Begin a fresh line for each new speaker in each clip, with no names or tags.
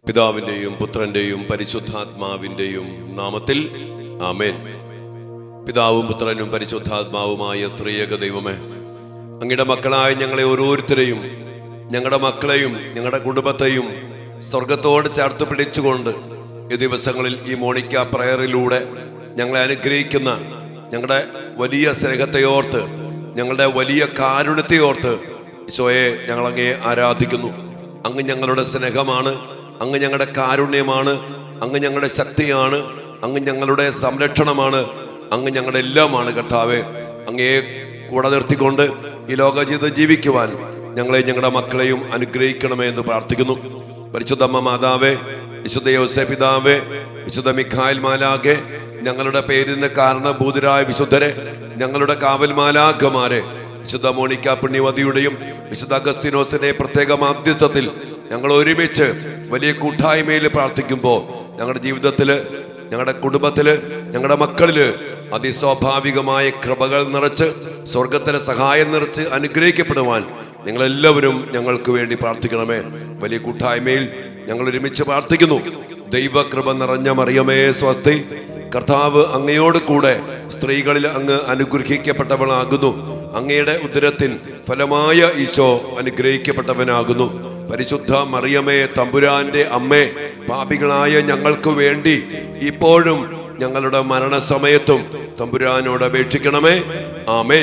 പിതാവിന്റെയും പുത്രന്റെയും പരിശുദ്ധാത്മാവിന്റെയും നാമത്തിൽ ആമേൻ പിതാവും പുത്രനും പരിശുദ്ധാത്മാവുമായ ത്രിയേക ദൈവമേ അങ്ങയുടെ മക്കളായ ഞങ്ങളെ ഓരോരുത്തരെയും ഞങ്ങളുടെ മക്കളെയും ഞങ്ങളുടെ കുടുംബത്തെയും സ്വർഗത്തോട് ചേർത്ത് പിടിച്ചുകൊണ്ട് ഈ ദിവസങ്ങളിൽ ഈ മോണിക്ക പ്രയറിലൂടെ ഞങ്ങളെ അനുഗ്രഹിക്കുന്ന ഞങ്ങളുടെ വലിയ സ്നേഹത്തെ ഓർത്ത് ഞങ്ങളുടെ വലിയ കാരുണ്യത്തെ ഓർത്ത് ഈശോയെ ഞങ്ങൾ അങ്ങേ ആരാധിക്കുന്നു അങ്ങ് ഞങ്ങളുടെ സ്നേഹമാണ് അങ്ങ് ഞങ്ങളുടെ കാരുണ്യമാണ് അങ്ങ് ഞങ്ങളുടെ ശക്തിയാണ് അങ്ങ് ഞങ്ങളുടെ സംരക്ഷണമാണ് അങ്ങ് ഞങ്ങളുടെ എല്ലാമാണ് കർത്താവെ അങ്ങയെ കൂടെ നിർത്തിക്കൊണ്ട് ഈ ലോക ജീവിതം ജീവിക്കുവാൻ ഞങ്ങളെ ഞങ്ങളുടെ മക്കളെയും അനുഗ്രഹിക്കണമേ എന്ന് പ്രാർത്ഥിക്കുന്നു പരിശുദ്ധമ്മ മാതാവേ വിശുദ്ധ യോസെ പിതാവേ വിശുദ്ധ മിഖായിൽ മാലാഖെ ഞങ്ങളുടെ പേരിന് കാരണഭൂതരായ വിശുദ്ധരെ ഞങ്ങളുടെ കാവൽ മാലാഖമാരെ വിശുദ്ധ മോണിക്ക പുണ്യവതിയുടെയും വിശുദ്ധ അഗസ്തിനോസിന്റെ പ്രത്യേക മാധ്യസ്ഥത്തിൽ ഞങ്ങൾ ഒരുമിച്ച് വലിയ കൂട്ടായ്മയിൽ പ്രാർത്ഥിക്കുമ്പോൾ ഞങ്ങളുടെ ജീവിതത്തില് ഞങ്ങളുടെ കുടുംബത്തില് ഞങ്ങളുടെ മക്കളില് അതിസ്വാഭാവികമായ കൃപകൾ നിറച്ച് സ്വർഗത്തിലെ സഹായം നിറച്ച് അനുഗ്രഹിക്കപ്പെടുവാൻ നിങ്ങളെല്ലാവരും ഞങ്ങൾക്ക് വേണ്ടി പ്രാർത്ഥിക്കണമേ വലിയ കൂട്ടായ്മയിൽ ഞങ്ങൾ ഒരുമിച്ച് പ്രാർത്ഥിക്കുന്നു ദൈവകൃപ നിറഞ്ഞ മറിയമേ സ്വസ്തി കർത്താവ് അങ്ങയോട് കൂടെ സ്ത്രീകളിൽ അങ്ങ് അനുഗ്രഹിക്കപ്പെട്ടവളാകുന്നു അങ്ങയുടെ ഉദരത്തിൻ ഫലമായ ഈശോ അനുഗ്രഹിക്കപ്പെട്ടവനാകുന്നു പരിശുദ്ധ മറിയമേ തമ്പുരാന്റെ അമ്മേ പാപികളായ ഞങ്ങൾക്ക് വേണ്ടി ഇപ്പോഴും ഞങ്ങളുടെ മരണസമയത്തും തമ്പുരാനോട് അപേക്ഷിക്കണമേ ആമേ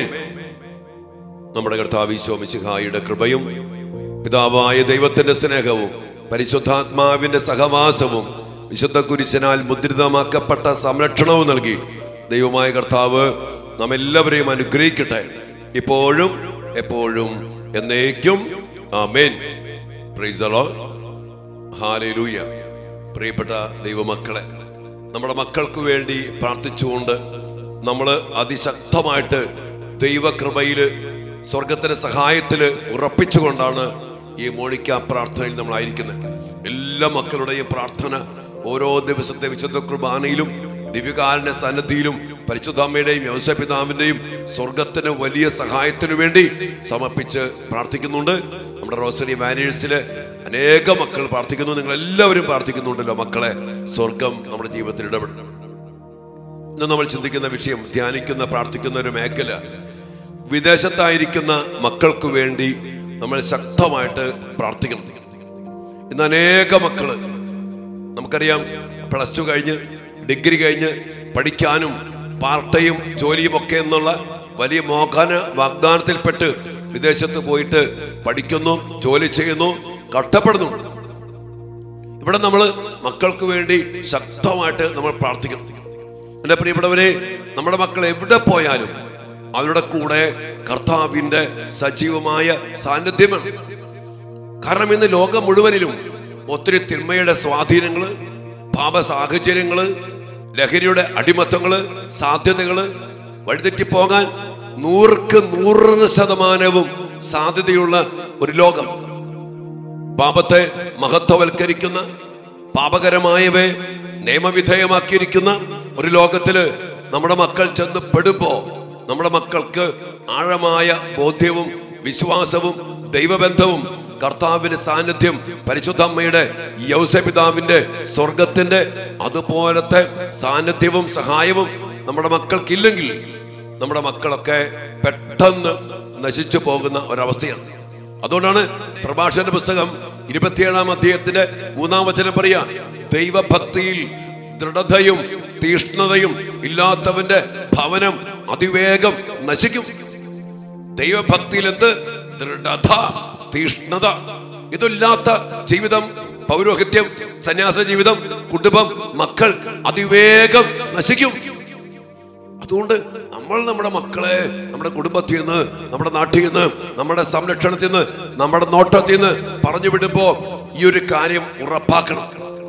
നമ്മുടെ കർത്താവ് ഈശോമിശിഹായുടെ കൃപയും പിതാവായ ദൈവത്തിന്റെ സ്നേഹവും പരിശുദ്ധാത്മാവിന്റെ സഹവാസവും വിശുദ്ധ കുരിശനാൽ മുദ്രിതമാക്കപ്പെട്ട സംരക്ഷണവും നൽകി ദൈവമായ കർത്താവ് നാം എല്ലാവരെയും അനുഗ്രഹിക്കട്ടെ ഇപ്പോഴും എപ്പോഴും എന്നേക്കും amen praise the lord hallelujah പ്രിയപ്പെട്ട ദൈവമക്കളെ നമ്മുടെ മക്കൾക്ക് വേണ്ടി പ്രാർത്ഥിച്ചുകൊണ്ട് നമ്മൾ അതിശക്തമായിട്ട് ദൈവകൃപയില് സ്വർഗത്തിന്റെ സഹായത്തില് ഉറപ്പിച്ചുകൊണ്ടാണ് ഈ മോണിക്ക പ്രാർത്ഥനയിൽ നമ്മളായിരിക്കുന്നത് എല്ലാ മക്കളുടെയും പ്രാർത്ഥന ഓരോ ദിവസത്തെ വിശുദ്ധ കുർബാനയിലും ദിവ്യകാരന്റെ സന്നദ്ധിയിലും പരിശുദ്ധാമ്മയുടെയും യോസപിതാവിന്റെയും സ്വർഗത്തിന് വലിയ സഹായത്തിനു വേണ്ടി സമർപ്പിച്ച് പ്രാർത്ഥിക്കുന്നുണ്ട് നമ്മുടെ റോസറി വാനേഴ്സില് അനേക മക്കൾ പ്രാർത്ഥിക്കുന്നു നിങ്ങൾ എല്ലാവരും പ്രാർത്ഥിക്കുന്നുണ്ടല്ലോ മക്കളെ സ്വർഗം നമ്മുടെ ജീവിതത്തിൽ ഇടപെടണം ഇന്ന് നമ്മൾ ചിന്തിക്കുന്ന വിഷയം ധ്യാനിക്കുന്ന പ്രാർത്ഥിക്കുന്ന ഒരു മേഖല വിദേശത്തായിരിക്കുന്ന മക്കൾക്ക് വേണ്ടി നമ്മൾ ശക്തമായിട്ട് പ്രാർത്ഥിക്കണം ഇന്ന് അനേക മക്കള് നമുക്കറിയാം പ്ലസ് ടു കഴിഞ്ഞ് ഡിഗ്രി കഴിഞ്ഞ് പഠിക്കാനും പാർട്ടയും ജോലിയും ഒക്കെ എന്നുള്ള വലിയ മോഹന വാഗ്ദാനത്തിൽപ്പെട്ട് വിദേശത്ത് പോയിട്ട് പഠിക്കുന്നു ജോലി ചെയ്യുന്നു കഷ്ടപ്പെടുന്നു ഇവിടെ നമ്മൾ മക്കൾക്ക് വേണ്ടി ശക്തമായിട്ട് നമ്മൾ പ്രാർത്ഥിക്കണം എൻ്റെ പ്രിയപ്പെട്ടവരെ നമ്മുടെ മക്കൾ എവിടെ പോയാലും അവരുടെ കൂടെ കർത്താവിന്റെ സജീവമായ സാന്നിധ്യമാണ് കാരണം ഇന്ന് ലോകം മുഴുവനിലും ഒത്തിരി തിന്മയുടെ സ്വാധീനങ്ങള് പാപ സാഹചര്യങ്ങള് ലഹരിയുടെ അടിമത്തങ്ങള് സാധ്യതകള് വഴിതെറ്റിപ്പോകാൻ നൂറുക്ക് നൂറ് ശതമാനവും സാധ്യതയുള്ള ഒരു ലോകം പാപത്തെ മഹത്വവൽക്കരിക്കുന്ന പാപകരമായവയെ നിയമവിധേയമാക്കിയിരിക്കുന്ന ഒരു ലോകത്തില് നമ്മുടെ മക്കൾ ചെന്ന് പെടുമ്പോ നമ്മുടെ മക്കൾക്ക് ആഴമായ ബോധ്യവും വിശ്വാസവും ദൈവബന്ധവും കർത്താവിന്റെ സാന്നിധ്യം പരിശുദ്ധമ്മയുടെ യൗസപിതാവിന്റെ സ്വർഗത്തിന്റെ അതുപോലത്തെ സാന്നിധ്യവും സഹായവും നമ്മുടെ മക്കൾക്കില്ലെങ്കിൽ നമ്മുടെ മക്കളൊക്കെ പെട്ടെന്ന് നശിച്ചു പോകുന്ന ഒരവസ്ഥയാണ് അതുകൊണ്ടാണ് പ്രഭാഷണ പുസ്തകം ഇരുപത്തിയേഴാം അധ്യായത്തിന്റെ മൂന്നാം വചനം പറയാ ദൈവഭക്തിയിൽ ദൃഢതയും തീഷ്ണതയും ഇല്ലാത്തവന്റെ ഭവനം അതിവേഗം നശിക്കും ദൈവഭക്തിയിൽ എന്ത് ദൃഢത തീഷ്ണത ഇതില്ലാത്ത ജീവിതം പൗരോഹിത്യം സന്യാസ ജീവിതം കുടുംബം മക്കൾ അതിവേഗം നശിക്കും അതുകൊണ്ട് നമ്മൾ നമ്മുടെ മക്കളെ നമ്മുടെ കുടുംബത്തിൽ നിന്ന് നമ്മുടെ നാട്ടിൽ നിന്ന് നമ്മുടെ സംരക്ഷണത്തിൽ നിന്ന് നമ്മുടെ നോട്ടത്തിൽ നിന്ന് പറഞ്ഞു വിടുമ്പോ ഈ ഒരു കാര്യം ഉറപ്പാക്കണം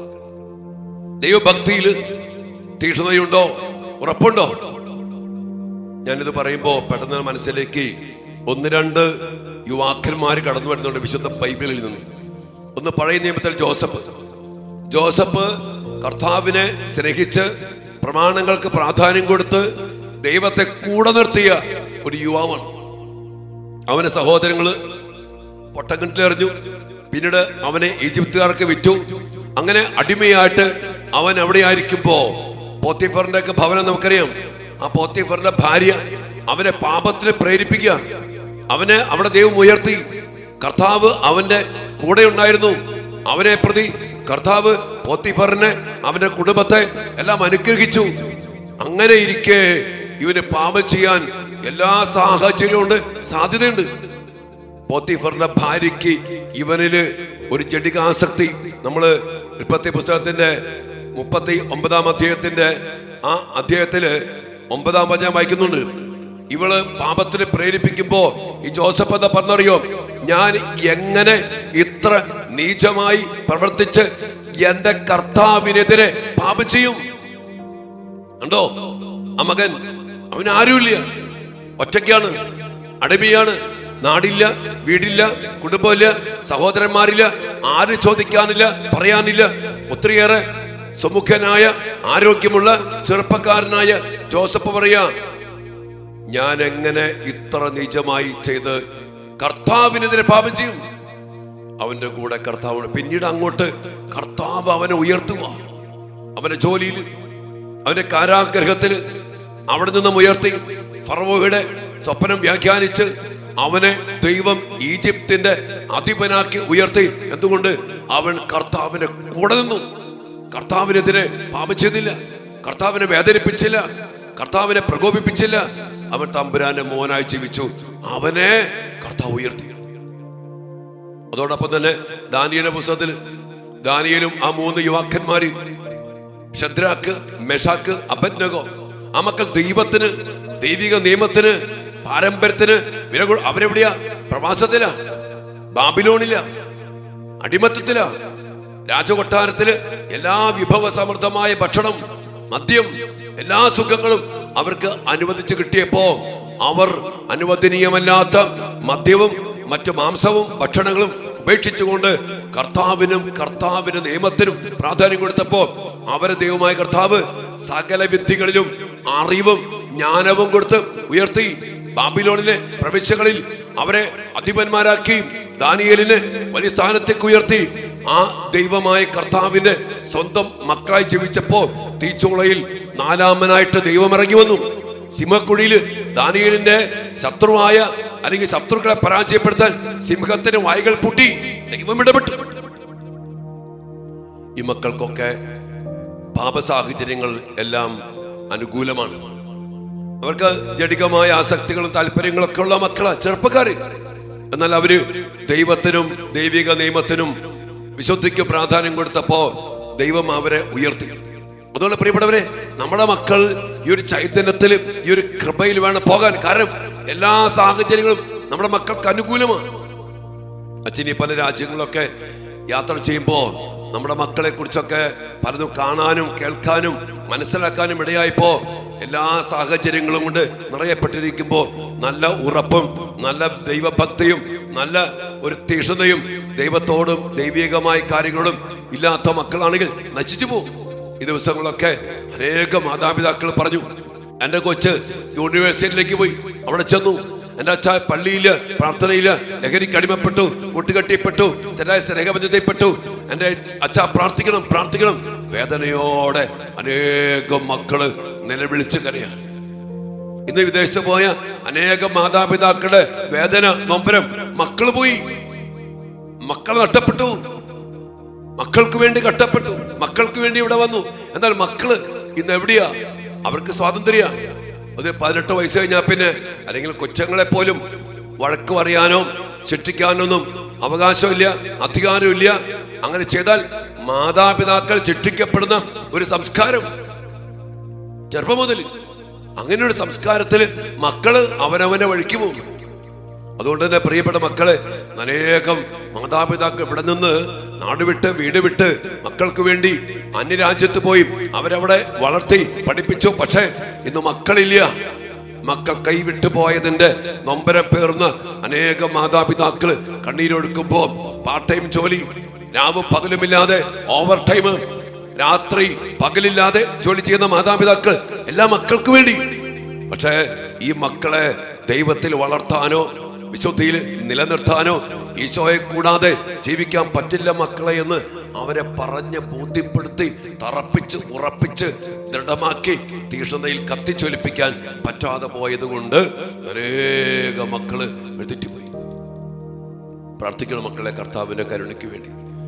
ദൈവഭക്തിയിൽ തീഷ്ണതയുണ്ടോ ഉറപ്പുണ്ടോ ഞാനിത് പറയുമ്പോ പെട്ടെന്ന് മനസ്സിലേക്ക് ഒന്ന് രണ്ട് യുവാക്കന്മാർ കടന്നു വരുന്നുണ്ട് വിശുദ്ധ ബൈബിളിൽ നിന്ന് ഒന്ന് പഴയ നിയമത്തിൽ ജോസഫ് ജോസഫ് കർത്താവിനെ സ്നേഹിച്ച് പ്രമാണങ്ങൾക്ക് പ്രാധാന്യം കൊടുത്ത് ദൈവത്തെ കൂടെ നിർത്തിയ ഒരു യുവാവാണ് അവന്റെ സഹോദരങ്ങള് പൊട്ടക്കിണറ്റിലെറിഞ്ഞു പിന്നീട് അവനെ ഈജിപ്തുകാർക്ക് വിറ്റു അങ്ങനെ അടിമയായിട്ട് അവൻ എവിടെ ആയിരിക്കുമ്പോ പോത്തിഫറിന്റെ ഒക്കെ ഭവനം നമുക്കറിയാം ആ പോത്തിഫറിന്റെ ഭാര്യ അവനെ പാപത്തിന് പ്രേരിപ്പിക്കുക അവനെ അവിടെ ദൈവം ഉയർത്തി കർത്താവ് അവന്റെ കൂടെ ഉണ്ടായിരുന്നു അവനെ പ്രതി കർത്താവ് പോത്തിഫറിനെ അവന്റെ കുടുംബത്തെ എല്ലാം അനുഗ്രഹിച്ചു അങ്ങനെ ഇരിക്കെ ഇവന് പാപം ചെയ്യാൻ എല്ലാ സാഹചര്യവും ഉണ്ട് സാധ്യതയുണ്ട് പോത്തിഫറിന്റെ ഭാര്യയ്ക്ക് ഇവനില് ഒരു ജഡിക ആസക്തി നമ്മള് ഉൽപ്പത്തി പുസ്തകത്തിന്റെ മുപ്പത്തി ഒമ്പതാം അധ്യായത്തിന്റെ ആ അധ്യായത്തില് ഒമ്പതാം വചനം വായിക്കുന്നുണ്ട് ഇവള് പാപത്തിന് പ്രേരിപ്പിക്കുമ്പോ ഈ ജോസഫ് എന്താ പറഞ്ഞറിയോ ഞാൻ എങ്ങനെ ഇത്ര നീചമായി പ്രവർത്തിച്ച് എന്റെ കർത്താവിനെതിരെ പാപം ചെയ്യും കണ്ടോ ആ മകൻ അവൻ ആരുമില്ല ഒറ്റയ്ക്കാണ് അടിമയാണ് നാടില്ല വീടില്ല കുടുംബമില്ല സഹോദരന്മാരില്ല ആരും ചോദിക്കാനില്ല പറയാനില്ല ഒത്തിരിയേറെ സുമുഖനായ ആരോഗ്യമുള്ള ചെറുപ്പക്കാരനായ ജോസഫ് പറയാ ഞാൻ എങ്ങനെ ഇത്ര നിജമായി ചെയ്ത് കർത്താവിനെതിരെ പാപം ചെയ്യും അവന്റെ കൂടെ കർത്താവ് പിന്നീട് അങ്ങോട്ട് കർത്താവ് അവനെ ഉയർത്തുക അവന്റെ ജോലിയിൽ അവന്റെ കാരാഗ്രഹത്തിൽ അവിടെ നിന്നും ഉയർത്തി ഫറവോയുടെ സ്വപ്നം വ്യാഖ്യാനിച്ച് അവനെ ദൈവം ഈജിപ്തിന്റെ അധിപനാക്കി ഉയർത്തി എന്തുകൊണ്ട് അവൻ കർത്താവിന്റെ കൂടെ നിന്നു കർത്താവിനെതിരെ പാപം ചെയ്തില്ല കർത്താവിനെ വേദനിപ്പിച്ചില്ല കർത്താവിനെ പ്രകോപിപ്പിച്ചില്ല അവൻ തമ്പുരാന്റെ മോനായി ജീവിച്ചു അവനെ കർത്താവ് ഉയർത്തി അതോടൊപ്പം തന്നെ ദാനിയുടെ പുസ്തകത്തിൽ ദാനിയലും ആ മൂന്ന് യുവാക്കന്മാര് ഷദ്രാക്ക് മെഷാക്ക് അബദ്നഗോ ആ മക്കൾ ദൈവത്തിന് ദൈവിക നിയമത്തിന് പാരമ്പര്യത്തിന് വില കൊ- അവരെവിടെയാ പ്രവാസത്തിലാ ബാബിലോണില്ല അടിമത്തത്തില രാജകൊട്ടാരത്തില് എല്ലാ വിഭവ സമൃദ്ധമായ ഭക്ഷണം മദ്യം എല്ലാ സുഖങ്ങളും അവർക്ക് അനുവദിച്ചു കിട്ടിയപ്പോ അവർ അനുവദനീയമല്ലാത്ത മദ്യവും മറ്റു മാംസവും ഭക്ഷണങ്ങളും ഉപേക്ഷിച്ചുകൊണ്ട് കർത്താവിനും കർത്താവിന്റെ നിയമത്തിനും പ്രാധാന്യം കൊടുത്തപ്പോ അവരെ ദൈവമായ കർത്താവ് സകല വിദ്യകളിലും അറിവും ജ്ഞാനവും കൊടുത്ത് ഉയർത്തി ബാബിലോണിലെ പ്രവിശ്യകളിൽ അവരെ അധിപന്മാരാക്കി ദാനിയേലിനെ വലിയ സ്ഥാനത്തേക്ക് ഉയർത്തി ആ ദൈവമായ കർത്താവിന്റെ സ്വന്തം മക്കളായി ജീവിച്ചപ്പോ തീച്ചൂളയിൽ നാലാമനായിട്ട് ദൈവം ഇറങ്ങി വന്നു സിംഹക്കുഴിയിൽ ദാനിയേലിന്റെ ശത്രുവായ അല്ലെങ്കിൽ ശത്രുക്കളെ പരാജയപ്പെടുത്താൻ സിംഹത്തിന് വായികൾ പൂട്ടി ദൈവം ഇടപെട്ടു ഈ മക്കൾക്കൊക്കെ പാപ സാഹചര്യങ്ങൾ എല്ലാം അനുകൂലമാണ് അവർക്ക് ജടികമായ ആസക്തികളും താല്പര്യങ്ങളും ഒക്കെ ഉള്ള മക്കളാ ചെറുപ്പക്കാര് എന്നാൽ അവര് ദൈവത്തിനും ദൈവിക നിയമത്തിനും വിശുദ്ധിക്ക് പ്രാധാന്യം കൊടുത്തപ്പോ ദൈവം അവരെ ഉയർത്തി അതുകൊണ്ട് പ്രിയപ്പെട്ടവരെ നമ്മുടെ മക്കൾ ഈ ഒരു ചൈതന്യത്തിൽ ഈ ഒരു കൃപയിൽ വേണം പോകാൻ കാരണം എല്ലാ സാഹചര്യങ്ങളും നമ്മുടെ മക്കൾക്ക് അനുകൂലമാണ് അച്ഛൻ ഈ പല രാജ്യങ്ങളിലൊക്കെ യാത്ര ചെയ്യുമ്പോ നമ്മുടെ മക്കളെ കുറിച്ചൊക്കെ പലതും കാണാനും കേൾക്കാനും മനസ്സിലാക്കാനും ഇടയായപ്പോ എല്ലാ സാഹചര്യങ്ങളും കൊണ്ട് നിറയപ്പെട്ടിരിക്കുമ്പോ നല്ല ഉറപ്പും നല്ല ദൈവഭക്തിയും നല്ല ഒരു തീഷ്ണതയും ദൈവത്തോടും ദൈവികമായ കാര്യങ്ങളോടും ഇല്ലാത്ത മക്കളാണെങ്കിൽ നശിച്ചു പോകും ഈ ദിവസങ്ങളൊക്കെ അനേക മാതാപിതാക്കൾ പറഞ്ഞു എന്റെ കൊച്ച് യൂണിവേഴ്സിറ്റിയിലേക്ക് പോയി അവിടെ ചെന്നു എന്റെ അച്ഛ പള്ളിയില് പ്രാർത്ഥനയില് ലഹരിക്ക് അടിമപ്പെട്ടു കൂട്ടുകെട്ടിപ്പെട്ടു തെറ്റായ സ്നേഹബന്ധതയിൽപ്പെട്ടു എന്റെ അച്ഛ പ്രാർത്ഥിക്കണം പ്രാർത്ഥിക്കണം വേദനയോടെ അനേകം മക്കള് നിലവിളിച്ച് കരയാ ഇന്ന് വിദേശത്ത് പോയ അനേകം മാതാപിതാക്കളുടെ വേദന നൊമ്പരം മക്കള് പോയി മക്കൾ നഷ്ടപ്പെട്ടു മക്കൾക്ക് വേണ്ടി കഷ്ടപ്പെട്ടു മക്കൾക്ക് വേണ്ടി ഇവിടെ വന്നു എന്നാൽ മക്കള് ഇന്ന് എവിടെയാ അവർക്ക് സ്വാതന്ത്ര്യ അത് പതിനെട്ട് വയസ്സ് കഴിഞ്ഞാൽ പിന്നെ അല്ലെങ്കിൽ കൊച്ചങ്ങളെ പോലും വഴക്ക് പറയാനോ ശിക്ഷിക്കാനൊന്നും അവകാശമില്ല അധികാരമില്ല അങ്ങനെ ചെയ്താൽ മാതാപിതാക്കൾ ശിക്ഷിക്കപ്പെടുന്ന ഒരു സംസ്കാരം ചെറുപ്പം മുതൽ അങ്ങനെ ഒരു സംസ്കാരത്തിൽ മക്കള് അവനവന്റെ വഴിക്ക് പോകും അതുകൊണ്ട് തന്നെ പ്രിയപ്പെട്ട മക്കളെ അനേകം മാതാപിതാക്കൾ ഇവിടെ നിന്ന് നാട് വിട്ട് വീട് വിട്ട് മക്കൾക്ക് വേണ്ടി അന്യരാജ്യത്ത് പോയി അവരവിടെ വളർത്തി പഠിപ്പിച്ചു പക്ഷേ ഇന്ന് മക്കളില്ല മക്കൾ കൈവിട്ടു പോയതിന്റെ നൊമ്പരം പേർന്ന് അനേകം മാതാപിതാക്കള് കണ്ണീരൊടുക്കുമ്പോ പാർട്ട് ടൈം ജോലി രാവും പകലുമില്ലാതെ ഓവർ ടൈം രാത്രി പകലില്ലാതെ ജോലി ചെയ്യുന്ന മാതാപിതാക്കൾ എല്ലാ മക്കൾക്ക് വേണ്ടി പക്ഷേ ഈ മക്കളെ ദൈവത്തിൽ വളർത്താനോ വിശുദ്ധിയിൽ നിലനിർത്താനോ ഈശോയെ കൂടാതെ ജീവിക്കാൻ പറ്റില്ല മക്കളെ എന്ന് അവരെ പറഞ്ഞ് ബോധ്യപ്പെടുത്തി തറപ്പിച്ച് ഉറപ്പിച്ച് ദൃഢമാക്കി തീഷ്ണതയിൽ കത്തിച്ചൊലിപ്പിക്കാൻ പറ്റാതെ പോയത് കൊണ്ട് അനേക മക്കള് എഴുതിപ്പോയി പ്രാർത്ഥിക്കണം മക്കളെ കർത്താവിന്റെ കരുണയ്ക്ക് വേണ്ടി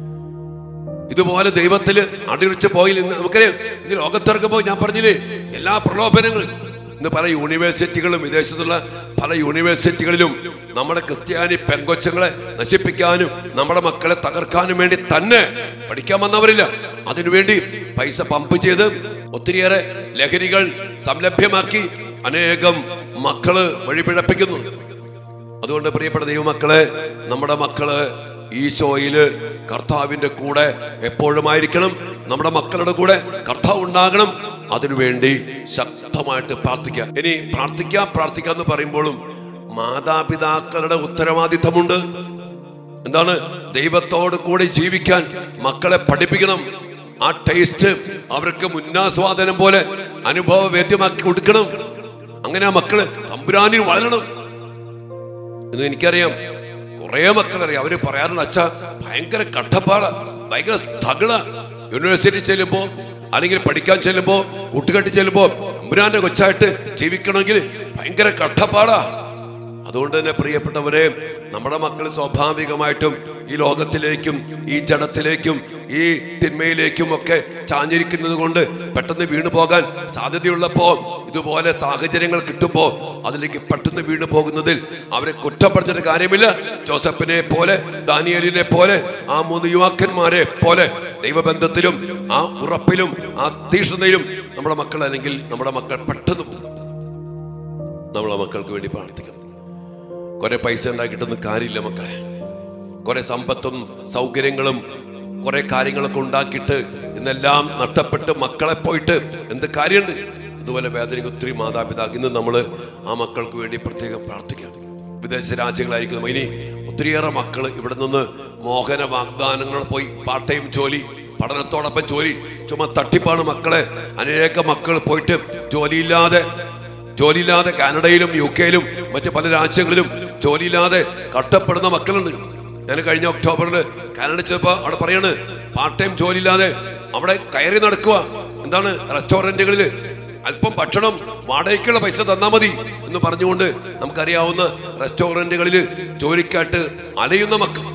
ഇതുപോലെ ദൈവത്തില് അടിയുറച്ച് പോയില്ല ഇന്ന് നമുക്കറിയാം ഇന്ന് ലോകത്തിറക്കുമ്പോൾ ഞാൻ പറഞ്ഞില്ലേ എല്ലാ പ്രലോഭനങ്ങളും ഇന്ന് പല യൂണിവേഴ്സിറ്റികളും വിദേശത്തുള്ള പല യൂണിവേഴ്സിറ്റികളിലും നമ്മുടെ ക്രിസ്ത്യാനി പെങ്കൊച്ചങ്ങളെ നശിപ്പിക്കാനും നമ്മുടെ മക്കളെ തകർക്കാനും വേണ്ടി തന്നെ പഠിക്കാൻ വന്നവരില്ല അതിനുവേണ്ടി പൈസ പമ്പ് ചെയ്ത് ഒത്തിരിയേറെ ലഹരികൾ സംലഭ്യമാക്കി അനേകം മക്കള് വഴിപിഴപ്പിക്കുന്നു അതുകൊണ്ട് പ്രിയപ്പെട്ട ദൈവമക്കളെ നമ്മുടെ മക്കള് ഈശോയില് കർത്താവിന്റെ കൂടെ എപ്പോഴും ആയിരിക്കണം നമ്മുടെ മക്കളുടെ കൂടെ കർത്താവ് ഉണ്ടാകണം അതിനുവേണ്ടി ശക്തമായിട്ട് പ്രാർത്ഥിക്കാം ഇനി പ്രാർത്ഥിക്കാം പ്രാർത്ഥിക്കാം എന്ന് പറയുമ്പോഴും മാതാപിതാക്കളുടെ ഉത്തരവാദിത്തമുണ്ട് എന്താണ് ദൈവത്തോട് കൂടി ജീവിക്കാൻ മക്കളെ പഠിപ്പിക്കണം ആ ടേസ്റ്റ് അവർക്ക് മുന്നാസ്വാദനം പോലെ അനുഭവ വേദ്യമാക്കി കൊടുക്കണം അങ്ങനെ ആ മക്കള് തമ്പുരാനിൽ വളരണം എന്ന് എനിക്കറിയാം കുറെ മക്കളറിയാം അവര് പറയാറുണ്ട് അച്ഛ ഭയങ്കര കട്ടപ്പാടാ ഭയങ്കര സ്ട്രഗിളാ യൂണിവേഴ്സിറ്റി ചെല്ലുമ്പോ അല്ലെങ്കിൽ പഠിക്കാൻ ചെല്ലുമ്പോ കൂട്ടുകെട്ടി ചെല്ലുമ്പോ അമ്പുരാന്റെ കൊച്ചായിട്ട് ജീവിക്കണമെങ്കിൽ ഭയങ്കര കട്ടപ്പാടാ അതുകൊണ്ട് തന്നെ പ്രിയപ്പെട്ടവരെ നമ്മുടെ മക്കൾ സ്വാഭാവികമായിട്ടും ഈ ലോകത്തിലേക്കും ഈ ജഡത്തിലേക്കും ഈ തിന്മയിലേക്കും ഒക്കെ ചാഞ്ഞിരിക്കുന്നത് കൊണ്ട് പെട്ടെന്ന് വീണു പോകാൻ സാധ്യതയുള്ളപ്പോ ഇതുപോലെ സാഹചര്യങ്ങൾ കിട്ടുമ്പോ അതിലേക്ക് പെട്ടെന്ന് വീണു പോകുന്നതിൽ അവരെ കുറ്റപ്പെടുത്തിട്ട് കാര്യമില്ല ജോസഫിനെ പോലെ ദാനിയലിനെ പോലെ ആ മൂന്ന് യുവാക്കന്മാരെ പോലെ ദൈവബന്ധത്തിലും ആ ഉറപ്പിലും ആ തീഷ്ണതയിലും നമ്മുടെ മക്കൾ അല്ലെങ്കിൽ നമ്മുടെ മക്കൾ പെട്ടെന്ന് പോകും നമ്മളെ മക്കൾക്ക് വേണ്ടി പ്രാർത്ഥിക്കണം കുറെ പൈസ ഉണ്ടാക്കിയിട്ടൊന്നും കാര്യമില്ല മക്കളെ കുറെ സമ്പത്തും സൗകര്യങ്ങളും കുറെ കാര്യങ്ങളൊക്കെ ഉണ്ടാക്കിയിട്ട് ഇന്നെല്ലാം നഷ്ടപ്പെട്ട് മക്കളെ പോയിട്ട് എന്ത് കാര്യമുണ്ട് അതുപോലെ വേദനയ്ക്ക് ഒത്തിരി മാതാപിതാക്കൾ ഇന്ന് നമ്മൾ ആ മക്കൾക്ക് വേണ്ടി പ്രത്യേകം പ്രാർത്ഥിക്കാം വിദേശ രാജ്യങ്ങളായിരിക്കും ഇനി ഒത്തിരിയേറെ മക്കൾ ഇവിടെ നിന്ന് മോഹന വാഗ്ദാനങ്ങൾ പോയി പാർട്ട് ടൈം ജോലി പഠനത്തോടൊപ്പം ജോലി ചുമ തട്ടിപ്പാണ് മക്കളെ അനേക മക്കൾ പോയിട്ട് ജോലിയില്ലാതെ ജോലിയില്ലാതെ കാനഡയിലും യു കെയിലും മറ്റു പല രാജ്യങ്ങളിലും ജോലിയില്ലാതെ കഷ്ടപ്പെടുന്ന മക്കളുണ്ട് ഞാൻ കഴിഞ്ഞ ഒക്ടോബറിൽ കാനഡ ചെന്നപ്പോ അവിടെ പറയാണ് പാർട്ട് ടൈം ജോലിയില്ലാതെ അവിടെ കയറി നടക്കുക എന്താണ് റെസ്റ്റോറന്റുകളിൽ അല്പം ഭക്ഷണം വാടകയ്ക്കുള്ള പൈസ തന്നാ മതി എന്ന് പറഞ്ഞുകൊണ്ട് നമുക്കറിയാവുന്ന റെസ്റ്റോറന്റുകളിൽ ജോലിക്കായിട്ട് അലയുന്ന മക്കൾ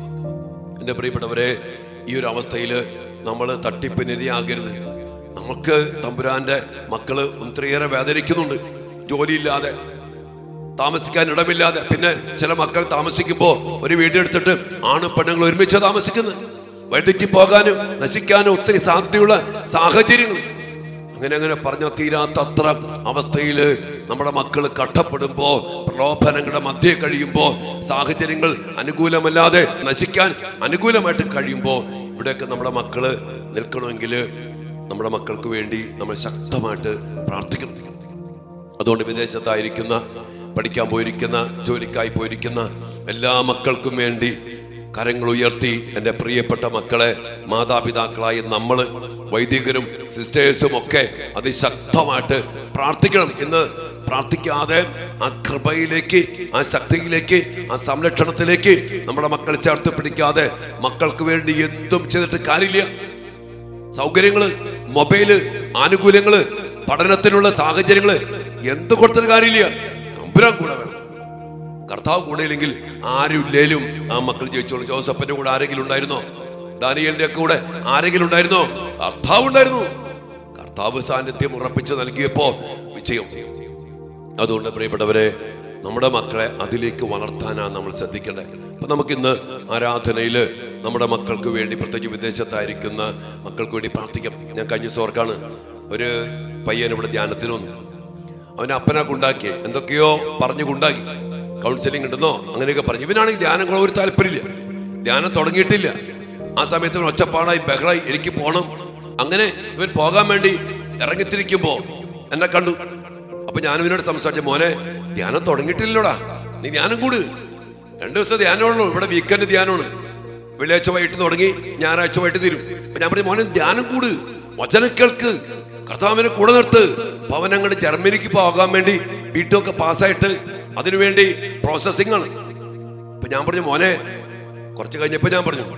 എന്റെ പ്രിയപ്പെട്ടവരെ ഈ ഒരു അവസ്ഥയിൽ നമ്മൾ തട്ടിപ്പിനിരയാകരുത് നമുക്ക് തമ്പുരാന്റെ മക്കള് ഒത്തിരിയേറെ വേദനിക്കുന്നുണ്ട് ജോലിയില്ലാതെ താമസിക്കാൻ ഇടമില്ലാതെ പിന്നെ ചില മക്കൾ താമസിക്കുമ്പോ ഒരു വീടെടുത്തിട്ട് ആണ് പെണ്ണുങ്ങൾ ഒരുമിച്ച് താമസിക്കുന്നത് വഴുതിക്ക് പോകാനും നശിക്കാനും ഒത്തിരി സാധ്യതയുള്ള സാഹചര്യങ്ങൾ അങ്ങനെ അങ്ങനെ പറഞ്ഞ തീരാത്തത്ര അവസ്ഥയിൽ നമ്മുടെ മക്കൾ കഷ്ടപ്പെടുമ്പോ പ്രലോഭനങ്ങളുടെ മധ്യേ കഴിയുമ്പോ സാഹചര്യങ്ങൾ അനുകൂലമല്ലാതെ നശിക്കാൻ അനുകൂലമായിട്ട് കഴിയുമ്പോ ഇവിടെയൊക്കെ നമ്മുടെ മക്കള് നിൽക്കണമെങ്കിൽ നമ്മുടെ മക്കൾക്ക് വേണ്ടി നമ്മൾ ശക്തമായിട്ട് പ്രാർത്ഥിക്കണം അതുകൊണ്ട് വിദേശത്തായിരിക്കുന്ന പഠിക്കാൻ പോയിരിക്കുന്ന ജോലിക്കായി പോയിരിക്കുന്ന എല്ലാ മക്കൾക്കും വേണ്ടി കരങ്ങൾ ഉയർത്തി എൻ്റെ പ്രിയപ്പെട്ട മക്കളെ മാതാപിതാക്കളായി നമ്മൾ വൈദികരും സിസ്റ്റേഴ്സും ഒക്കെ അതിശക്തമായിട്ട് പ്രാർത്ഥിക്കണം ഇന്ന് പ്രാർത്ഥിക്കാതെ ആ കൃപയിലേക്ക് ആ ശക്തിയിലേക്ക് ആ സംരക്ഷണത്തിലേക്ക് നമ്മുടെ മക്കൾ ചേർത്ത് പിടിക്കാതെ മക്കൾക്ക് വേണ്ടി എന്തും ചെയ്തിട്ട് കാര്യമില്ല സൗകര്യങ്ങള് മൊബൈല് ആനുകൂല്യങ്ങള് പഠനത്തിനുള്ള സാഹചര്യങ്ങള് എന്ത് കൊടുത്തിട്ട് കാര്യമില്ല തമ്പുരാൻ കൂടെ വേണം കർത്താവ് കൂടെ ഇല്ലെങ്കിൽ ആരും ഇല്ലേലും ആ മക്കൾ ജയിച്ചോളൂ ജോസഫിന്റെ കൂടെ ആരെങ്കിലും ഉണ്ടായിരുന്നോ ദാനിയലിന്റെ കൂടെ ആരെങ്കിലും ഉണ്ടായിരുന്നോ കർത്താവ് ഉണ്ടായിരുന്നു കർത്താവ് സാന്നിധ്യം ഉറപ്പിച്ച് നൽകിയപ്പോ വിജയം അതുകൊണ്ട് പ്രിയപ്പെട്ടവരെ നമ്മുടെ മക്കളെ അതിലേക്ക് വളർത്താനാണ് നമ്മൾ ശ്രദ്ധിക്കേണ്ടത് അപ്പൊ നമുക്കിന്ന് ആരാധനയിൽ നമ്മുടെ മക്കൾക്ക് വേണ്ടി പ്രത്യേകിച്ച് വിദേശത്തായിരിക്കുന്ന മക്കൾക്ക് വേണ്ടി പ്രാർത്ഥിക്കാം ഞാൻ കഴിഞ്ഞ സോർക്കാണ് ഒരു പയ്യൻ ഇവിടെ ധ്യാനത്തിന് വന്നു അവനെ അപ്പനെ കൊണ്ടാക്കി എന്തൊക്കെയോ പറഞ്ഞു കൊണ്ടാക്കി കൗൺസിലിംഗ് ഉണ്ടെന്നോ അങ്ങനെയൊക്കെ പറഞ്ഞു ഇവനാണെങ്കിൽ ധ്യാനങ്ങൾ ഒരു താല്പര്യമില്ല ധ്യാനം തുടങ്ങിയിട്ടില്ല ആ സമയത്ത് ഇവൻ ഒച്ചപ്പാടായി ബഹളായി എനിക്ക് പോണം അങ്ങനെ ഇവൻ പോകാൻ വേണ്ടി ഇറങ്ങിത്തിരിക്കുമ്പോ എന്നെ കണ്ടു അപ്പൊ ഞാൻ ഇവനോട് സംസാരിച്ച മോനെ ധ്യാനം തുടങ്ങിയിട്ടില്ലോടാ നീ ധ്യാനം കൂട് രണ്ടു ദിവസം ധ്യാനമുള്ളൂ ഇവിടെ വീക്കെൻഡ് ധ്യാനമാണ് വെള്ളിയാഴ്ച വൈകിട്ട് തുടങ്ങി ഞായറാഴ്ച വൈകിട്ട് തീരും അപ്പൊ ഞാൻ പറഞ്ഞു മോനെ ധ്യാനം കൂട് വചന കേൾക്ക് കർത്താവിനെ കൂടെ നിർത്ത് അപ്പൊ അവൻ അങ്ങോട്ട് ജർമ്മനിക്ക് പോകാൻ വേണ്ടി വീട്ടൊക്കെ പാസ്സായിട്ട് അതിനുവേണ്ടി പ്രോസസ്സിംഗ് ആണ് അപ്പൊ ഞാൻ പറഞ്ഞു മോനെ കുറച്ച് കഴിഞ്ഞപ്പോ ഞാൻ പറഞ്ഞു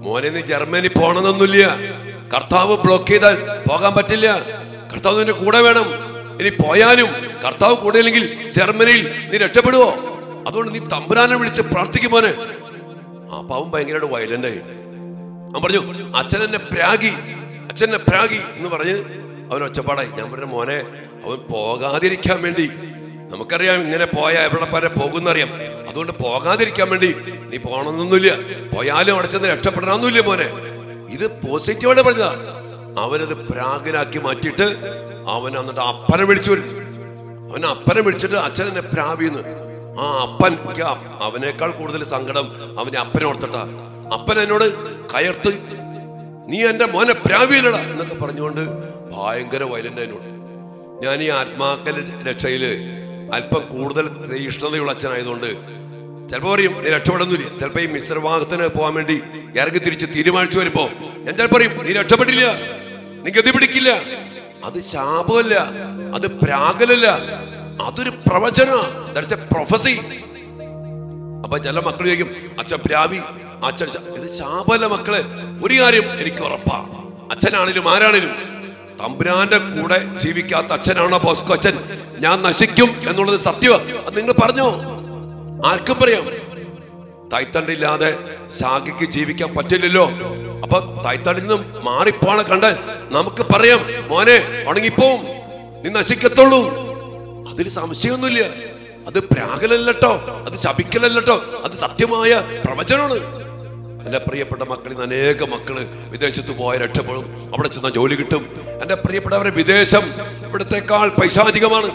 മോനെ നീ ജർമ്മനി പോണമെന്നൊന്നുമില്ല കർത്താവ് ബ്ലോക്ക് ചെയ്താൽ പോകാൻ പറ്റില്ല കർത്താവ് നിന്റെ കൂടെ വേണം ഇനി പോയാലും കർത്താവ് കൂടെ ഇല്ലെങ്കിൽ ജർമ്മനിയിൽ നീ രക്ഷപ്പെടുവോ അതുകൊണ്ട് നീ തമ്പുരാനെ വിളിച്ച് പ്രാർത്ഥിക്കും മോനെ ആ പാവം ഭയങ്കരമായിട്ട് വയലന്റ് ആയി അവൻ പറഞ്ഞു അച്ഛൻ എന്നെ പ്രാഗി അച്ഛൻ എന്നെ പ്രാഗി എന്ന് പറഞ്ഞ് അവൻ ഒച്ചപ്പാടായി ഞാൻ പറഞ്ഞ മോനെ അവൻ പോകാതിരിക്കാൻ വേണ്ടി നമുക്കറിയാം ഇങ്ങനെ പോയാൽ എവിടെ വരെ പോകുന്നറിയാം അതുകൊണ്ട് പോകാതിരിക്കാൻ വേണ്ടി നീ പോകണമെന്നൊന്നുമില്ല പോയാലും അവിടെ ചെന്ന് രക്ഷപ്പെടണമെന്നില്ല മോനെ ഇത് പോസിറ്റീവായിട്ട് പറഞ്ഞതാ അവനത് പ്രാഗനാക്കി മാറ്റിയിട്ട് അവൻ എന്നിട്ട് അപ്പനെ വിളിച്ചു വരും അവൻ അപ്പനെ വിളിച്ചിട്ട് അച്ഛൻ എന്നെ പ്രാപിന്ന് ആ അപ്പൻ എനിക്ക് അ- അവനേക്കാൾ കൂടുതൽ സങ്കടം അവനെ അപ്പനെ ഓർത്തിട്ടാ അപ്പൻ എന്നോട് കയർത്ത് നീ എന്റെ മോനെ പ്രാപിയില്ലടാ എന്നൊക്കെ പറഞ്ഞുകൊണ്ട് ഭയങ്കര വയലന്റ് എന്നോട് ഞാൻ ഈ ആത്മാക്കൽ രക്ഷയില് അല്പം കൂടുതൽ തീഷ്ണതയുള്ള അച്ഛനായതുകൊണ്ട് ചിലപ്പോ പറയും നീ രക്ഷപ്പെടുന്നില്ല ചിലപ്പോ ഈ മിശ്രവാഹത്തിന് പോകാൻ വേണ്ടി ഇറങ്ങി തിരിച്ച് തീരുമാനിച്ചു വരുമ്പോ ഞാൻ ചിലപ്പോ പറയും നീ രക്ഷപ്പെടില്ല നീ ഗതി പിടിക്കില്ല അത് ശാപമല്ല അത് പ്രാഗലല്ല അതൊരു പ്രവചന എ പ്രൊഫസി അപ്പൊ ചില മക്കൾ ചോദിക്കും അച്ഛൻ പ്രാവി അച്ഛൻ ശ-" ഇത് ശാപല്ല മക്കളെ ഒരു കാര്യം എനിക്ക് ഉറപ്പാ അച്ഛനാണേലും ആരാണേലും തമ്പുരാന്റെ കൂടെ ജീവിക്കാത്ത അച്ഛനാണോ ബോസ്കോ അച്ഛൻ ഞാൻ നശിക്കും എന്നുള്ളത് സത്യമാ അത് നിങ്ങൾ പറഞ്ഞോ ആർക്കും പറയാം തായ്തണ്ടില്ലാതെ ശാഖയ്ക്ക് ജീവിക്കാൻ പറ്റില്ലല്ലോ അപ്പൊ തായ്തണ്ടിൽ നിന്നും മാറിപ്പോണ കണ്ട് നമുക്ക് പറയാം മോനെ ഉണങ്ങിപ്പോവും നീ നശിക്കത്തുള്ളൂ അതിൽ സംശയമൊന്നുമില്ല അത് പ്രാഗലല്ലോ അത് ശപിക്കലല്ലോ അത് സത്യമായ പ്രവചനമാണ് എന്റെ പ്രിയപ്പെട്ട മക്കളിൽ നിന്ന് അനേക മക്കള് വിദേശത്ത് പോയ രക്ഷപ്പെടും അവിടെ ചെന്ന ജോലി കിട്ടും എന്റെ പ്രിയപ്പെട്ടവരെ വിദേശം ഇവിടത്തെക്കാൾ പൈസാധികമാണ്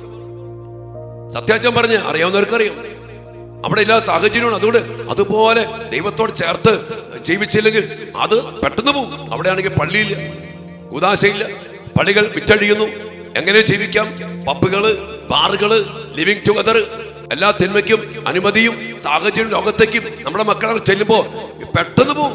സത്യാച്ചൻ പറഞ്ഞ് അറിയാവുന്നവർക്കറിയാം അവിടെ എല്ലാ സാഹചര്യമാണ് അതുകൊണ്ട് അതുപോലെ ദൈവത്തോട് ചേർത്ത് ജീവിച്ചില്ലെങ്കിൽ അത് പെട്ടെന്ന് പോകും അവിടെയാണെങ്കിൽ പള്ളിയില്ല ഉദാശയില്ല പള്ളികൾ വിറ്റഴിയുന്നു എങ്ങനെ ജീവിക്കാം പബ്ബുകള് ബാറുകള് ലിവിങ് ടുഗദർ എല്ലാ തിന്മയ്ക്കും അനുമതിയും സാഹചര്യം ലോകത്തേക്കും നമ്മുടെ മക്കളെ ചെല്ലുമ്പോ പെട്ടെന്ന് പോകും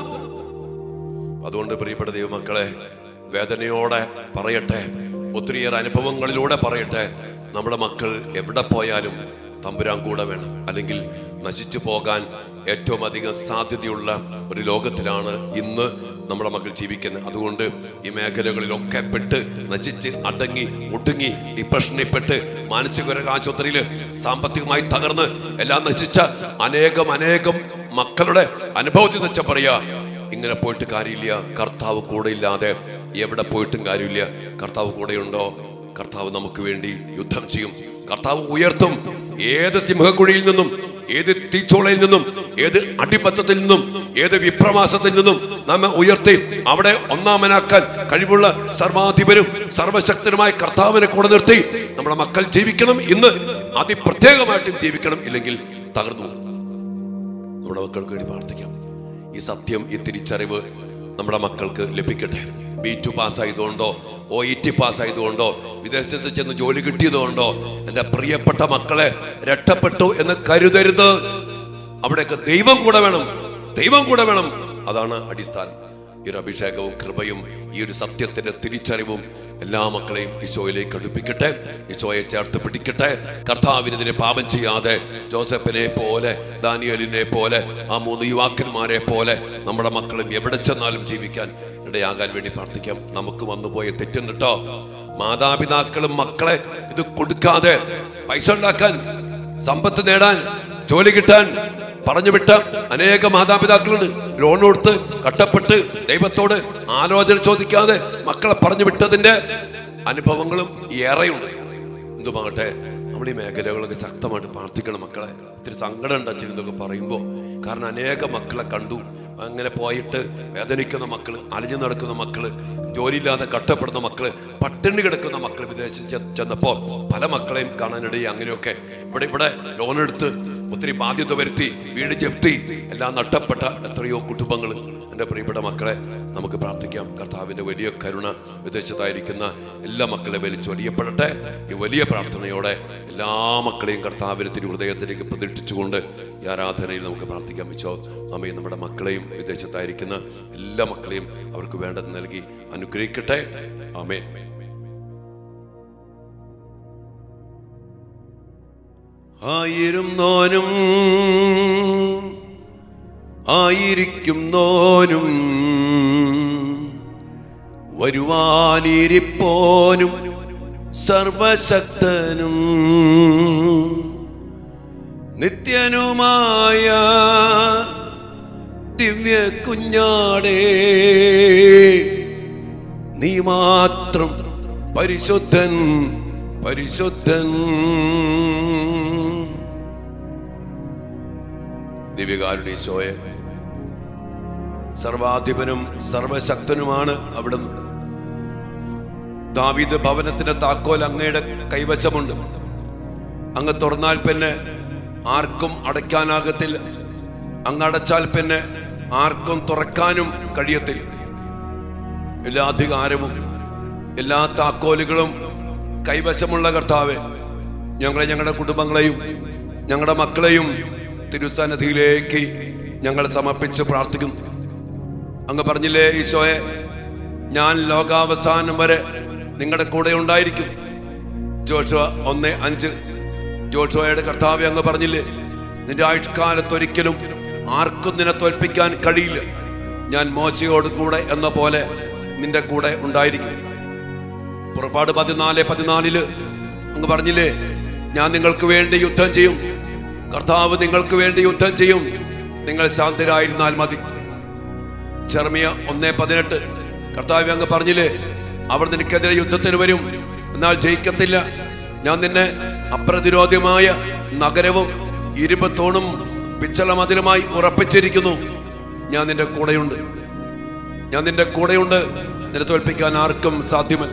അതുകൊണ്ട് പ്രിയപ്പെട്ട ദൈവമക്കളെ വേദനയോടെ പറയട്ടെ ഒത്തിരിയേറെ അനുഭവങ്ങളിലൂടെ പറയട്ടെ നമ്മുടെ മക്കൾ എവിടെ പോയാലും തമ്പുരാൻ കൂടെ വേണം അല്ലെങ്കിൽ നശിച്ചു പോകാൻ ഏറ്റവും അധികം സാധ്യതയുള്ള ഒരു ലോകത്തിലാണ് ഇന്ന് നമ്മുടെ മക്കൾ ജീവിക്കുന്നത് അതുകൊണ്ട് ഈ മേഖലകളിലൊക്കെ പെട്ട് നശിച്ച് അടങ്ങി ഒടുങ്ങി ഡിപ്രഷനിൽ പെട്ട് മാനസിക ആശുപത്രിയിൽ സാമ്പത്തികമായി തകർന്ന് എല്ലാം നശിച്ച അനേകം അനേകം മക്കളുടെ അനുഭവത്തിൽ വെച്ച പറയാ ഇങ്ങനെ പോയിട്ട് കാര്യമില്ല കർത്താവ് കൂടെ ഇല്ലാതെ എവിടെ പോയിട്ടും കാര്യമില്ല കർത്താവ് കൂടെയുണ്ടോ കർത്താവ് നമുക്ക് വേണ്ടി യുദ്ധം ചെയ്യും കർത്താവ് ഉയർത്തും ഏത് സിംഹക്കുഴിയിൽ നിന്നും ഏത് തീച്ചോളയിൽ നിന്നും ഏത് അടിപത്തത്തിൽ നിന്നും ഏത് വിപ്രവാസത്തിൽ നിന്നും നമ്മെ ഉയർത്തി അവിടെ ഒന്നാമനാക്കാൻ കഴിവുള്ള സർവാധിപരും സർവശക്തനുമായ കർത്താവിനെ കൂടെ നിർത്തി നമ്മുടെ മക്കൾ ജീവിക്കണം ഇന്ന് അതിപ്രത്യേകമായിട്ടും ജീവിക്കണം ഇല്ലെങ്കിൽ തകർന്നു പോകും. നമ്മുടെ മക്കൾക്ക് വേണ്ടി പ്രാർത്ഥിക്കാം ഈ സത്യം ഈ തിരിച്ചറിവ് നമ്മുടെ മക്കൾക്ക് ലഭിക്കട്ടെ ബി ടു പാസ് ആയതുകൊണ്ടോ ഒ ഇ ടി പാസ് ആയതുകൊണ്ടോ വിദേശത്ത് ചെന്ന് ജോലി കിട്ടിയതുകൊണ്ടോ എൻ്റെ പ്രിയപ്പെട്ട മക്കളെ രക്ഷപ്പെട്ടു എന്ന് കരുതരുത് അവിടെയൊക്കെ ദൈവം കൂടെ വേണം ദൈവം കൂടെ വേണം അതാണ് അടിസ്ഥാനം ഈ ഒരു അഭിഷേകവും കൃപയും ഈ ഒരു സത്യത്തിന്റെ തിരിച്ചറിവും എല്ലാ മക്കളെയും ഈശോയിലേക്ക് അടുപ്പിക്കട്ടെ ഈശോയെ ചേർത്ത് പിടിക്കട്ടെ കർത്താവിനെതിരെ പാപം ചെയ്യാതെ ജോസഫിനെ പോലെ ദാനിയലിനെ പോലെ ആ മൂന്ന് യുവാക്കന്മാരെ പോലെ നമ്മുടെ മക്കളും എവിടെ ചെന്നാലും ജീവിക്കാൻ ഇടയാകാൻ വേണ്ടി പ്രാർത്ഥിക്കാം നമുക്ക് വന്നുപോയ തെറ്റുണ്ട് കേട്ടോ മാതാപിതാക്കളും മക്കളെ ഇത് കൊടുക്കാതെ പൈസ ഉണ്ടാക്കാൻ സമ്പത്ത് നേടാൻ ജോലി കിട്ടാൻ പറഞ്ഞു വിട്ട അനേക മാതാപിതാക്കളുണ്ട് ലോൺ കൊടുത്ത് കട്ടപ്പെട്ട് ദൈവത്തോട് ആലോചന ചോദിക്കാതെ മക്കളെ പറഞ്ഞു വിട്ടതിന്റെ അനുഭവങ്ങളും ഏറെയുണ്ട് എന്തുമാകട്ടെ നമ്മൾ ഈ മേഖലകളൊക്കെ ശക്തമായിട്ട് പ്രാർത്ഥിക്കണം മക്കളെ ഇത്തിരി സങ്കടം ഉണ്ട് അച്ഛൻ ഇതൊക്കെ പറയുമ്പോൾ കാരണം അനേക മക്കളെ കണ്ടു അങ്ങനെ പോയിട്ട് വേദനിക്കുന്ന മക്കള് അലിഞ്ഞു നടക്കുന്ന മക്കള് ജോലിയില്ലാതെ കഷ്ടപ്പെടുന്ന മക്കള് പട്ടിണി കിടക്കുന്ന മക്കൾ വിദേശത്ത് ചെ- ചെന്നപ്പോ പല മക്കളെയും കാണാനിടയി അങ്ങനെയൊക്കെ ഇവിടെ ഇവിടെ ലോൺ എടുത്ത് ഒത്തിരി ബാധ്യത വരുത്തി വീട് ജപ്തി എല്ലാം നഷ്ടപ്പെട്ട എത്രയോ കുടുംബങ്ങൾ എൻ്റെ പ്രിയപ്പെട്ട മക്കളെ നമുക്ക് പ്രാർത്ഥിക്കാം കർത്താവിൻ്റെ വലിയ കരുണ വിദേശത്തായിരിക്കുന്ന എല്ലാ മക്കളെ വലിച്ചൊലിയപ്പെടട്ടെ ഈ വലിയ പ്രാർത്ഥനയോടെ എല്ലാ മക്കളെയും കർത്താവിന് തിരു ഹൃദയത്തിലേക്ക് പ്രതീക്ഷിച്ചുകൊണ്ട് ഈ ആരാധനയിൽ നമുക്ക് പ്രാർത്ഥിക്കാൻ വെച്ചോ അമ്മയെ നമ്മുടെ മക്കളെയും വിദേശത്തായിരിക്കുന്ന എല്ലാ മക്കളെയും അവർക്ക് വേണ്ടത് നൽകി അനുഗ്രഹിക്കട്ടെ ആമേ ആയിരം നോനും ആയിരിക്കുന്നോനും വരുവാനിരിപ്പോനും സർവശക്തനും നിത്യനുമായ ദിവ്യ കുഞ്ഞാടേ നീ മാത്രം പരിശുദ്ധൻ പരിശുദ്ധൻ ദിവ്യകാരുണീശോയെ സർവാധിപനും സർവശക്തനുമാണ് അവിടുന്ന് ദാവീദ് ഭവനത്തിന്റെ താക്കോൽ അങ്ങയുടെ കൈവശമുണ്ട് അങ്ങ് തുറന്നാൽ പിന്നെ ആർക്കും അടയ്ക്കാനാകത്തില്ല അങ്ങ് അടച്ചാൽ പിന്നെ ആർക്കും തുറക്കാനും കഴിയത്തില്ല എല്ലാ അധികാരവും എല്ലാ താക്കോലുകളും കൈവശമുള്ള കർത്താവെ ഞങ്ങളെ ഞങ്ങളുടെ കുടുംബങ്ങളെയും ഞങ്ങളുടെ മക്കളെയും തിരുസന്നിധിയിലേക്ക് ഞങ്ങൾ സമർപ്പിച്ച് പ്രാർത്ഥിക്കുന്നു അങ്ങ് പറഞ്ഞില്ലേ ഈശോയെ ഞാൻ ലോകാവസാനം വരെ നിങ്ങളുടെ കൂടെ ഉണ്ടായിരിക്കും ജോഷുവ ഒന്ന് അഞ്ച് ജോഷുവയുടെ കർത്താവ് അങ്ങ് പറഞ്ഞില്ലേ നിന്റെ ആയുഷ്കാലത്തൊരിക്കലും ആർക്കും നിന്നെ തോൽപ്പിക്കാൻ കഴിയില്ല ഞാൻ മോശയോട് കൂടെ എന്ന പോലെ നിന്റെ കൂടെ ഉണ്ടായിരിക്കും പുറപ്പാട് പതിനാല് പതിനാലില് അങ്ങ് പറഞ്ഞില്ലേ ഞാൻ നിങ്ങൾക്ക് വേണ്ടി യുദ്ധം ചെയ്യും കർത്താവ് നിങ്ങൾക്ക് വേണ്ടി യുദ്ധം ചെയ്യും നിങ്ങൾ ശാന്തരായിരുന്നാൽ മതി ചെർമിയ ഒന്നേ പതിനെട്ട് കർത്താവ് അങ്ങ് പറഞ്ഞില്ലേ അവർ നിനക്കെതിരെ യുദ്ധത്തിന് വരും എന്നാൽ ജയിക്കത്തില്ല ഞാൻ നിന്നെ അപ്രതിരോധ്യമായ നഗരവും ഇരുപത്തോണും പിച്ചള മതിലുമായി ഉറപ്പിച്ചിരിക്കുന്നു ഞാൻ നിന്റെ കൂടെയുണ്ട് ഞാൻ നിന്റെ കൂടെയുണ്ട് നിന്നെ തോൽപ്പിക്കാൻ ആർക്കും സാധ്യമല്ല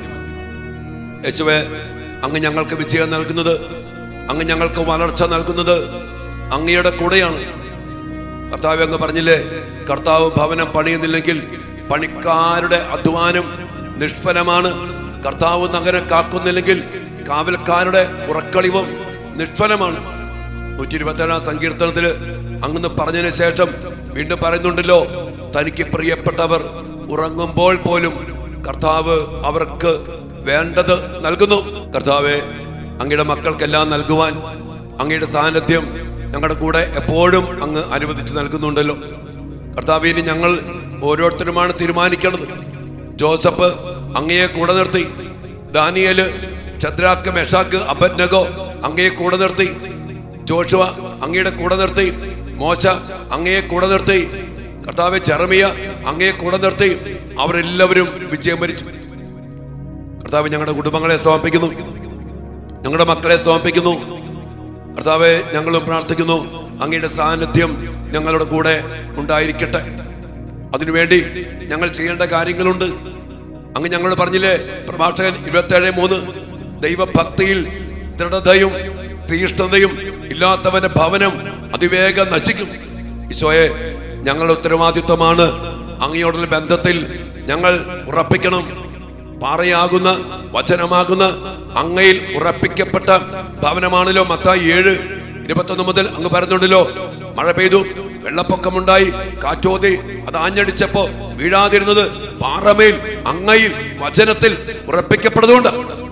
യേശുവെ അങ്ങ് ഞങ്ങൾക്ക് വിജയം നൽകുന്നത് അങ്ങ് ഞങ്ങൾക്ക് വളർച്ച നൽകുന്നത് അങ്ങയുടെ കൂടെയാണ് കർത്താവ് അങ്ങ് പറഞ്ഞില്ലേ കർത്താവ് ഭവനം പണിയുന്നില്ലെങ്കിൽ പണിക്കാരുടെ അധ്വാനം നിഷ്ഫലമാണ് കർത്താവ് നഗരം കാക്കുന്നില്ലെങ്കിൽ കാവൽക്കാരുടെ ഉറക്കളിവും നിഷ്ഫലമാണ് നൂറ്റി ഇരുപത്തേഴാം സങ്കീർത്തനത്തില് അങ്ങ് പറഞ്ഞതിന് ശേഷം വീണ്ടും പറയുന്നുണ്ടല്ലോ തനിക്ക് പ്രിയപ്പെട്ടവർ ഉറങ്ങുമ്പോൾ പോലും കർത്താവ് അവർക്ക് വേണ്ടത് നൽകുന്നു കർത്താവെ അങ്ങയുടെ മക്കൾക്കെല്ലാം നൽകുവാൻ അങ്ങയുടെ സാന്നിധ്യം ഞങ്ങളുടെ കൂടെ എപ്പോഴും അങ്ങ് അനുവദിച്ച് നൽകുന്നുണ്ടല്ലോ കർത്താവ് ഇനി ഞങ്ങൾ ഓരോരുത്തരുമാണ് തീരുമാനിക്കേണ്ടത് ജോസഫ് അങ്ങയെ കൂടെ നിർത്തി ദാനിയല് ചന്ദ്രാക്ക് മെഷാക്ക് അബദ്നഗോ അങ്ങയെ കൂടെ നിർത്തി ജോഷുവ അങ്ങയുടെ കൂടെ നിർത്തി മോശ അങ്ങയെ കൂടെ നിർത്തി കർത്താവ് ചെറമിയ അങ്ങയെ കൂടെ നിർത്തി അവരെല്ലാവരും വിജയം വരിച്ചു കർത്താവ് ഞങ്ങളുടെ കുടുംബങ്ങളെ സമർപ്പിക്കുന്നു ഞങ്ങളുടെ മക്കളെ സമർപ്പിക്കുന്നു കർത്താവെ ഞങ്ങളും പ്രാർത്ഥിക്കുന്നു അങ്ങയുടെ സാന്നിധ്യം ഞങ്ങളുടെ കൂടെ ഉണ്ടായിരിക്കട്ടെ അതിനുവേണ്ടി ഞങ്ങൾ ചെയ്യേണ്ട കാര്യങ്ങളുണ്ട് അങ്ങ് ഞങ്ങളോട് പറഞ്ഞില്ലേ പ്രഭാഷകൻ ഇരുപത്തേഴ് മൂന്ന് ദൈവഭക്തിയിൽ ദൃഢതയും തീഷ്ണതയും ഇല്ലാത്തവന്റെ ഭവനം അതിവേഗം നശിക്കും ഈശോയെ ഞങ്ങളുടെ ഉത്തരവാദിത്വമാണ് അങ്ങയോടുള്ള ബന്ധത്തിൽ ഞങ്ങൾ ഉറപ്പിക്കണം പാറയാകുന്ന വചനമാകുന്ന അങ്ങയിൽ ഉറപ്പിക്കപ്പെട്ട ഭവനമാണല്ലോ മത്തായി ഏഴ് ഇരുപത്തൊന്ന് മുതൽ അങ്ങ് പറഞ്ഞുണ്ടല്ലോ മഴ പെയ്തു വെള്ളപ്പൊക്കമുണ്ടായി കാറ്റോതി അത് ആഞ്ഞടിച്ചപ്പോ വീഴാതിരുന്നത് പാറമേൽ അങ്ങയിൽ വചനത്തിൽ ഉറപ്പിക്കപ്പെട്ടതുകൊണ്ട്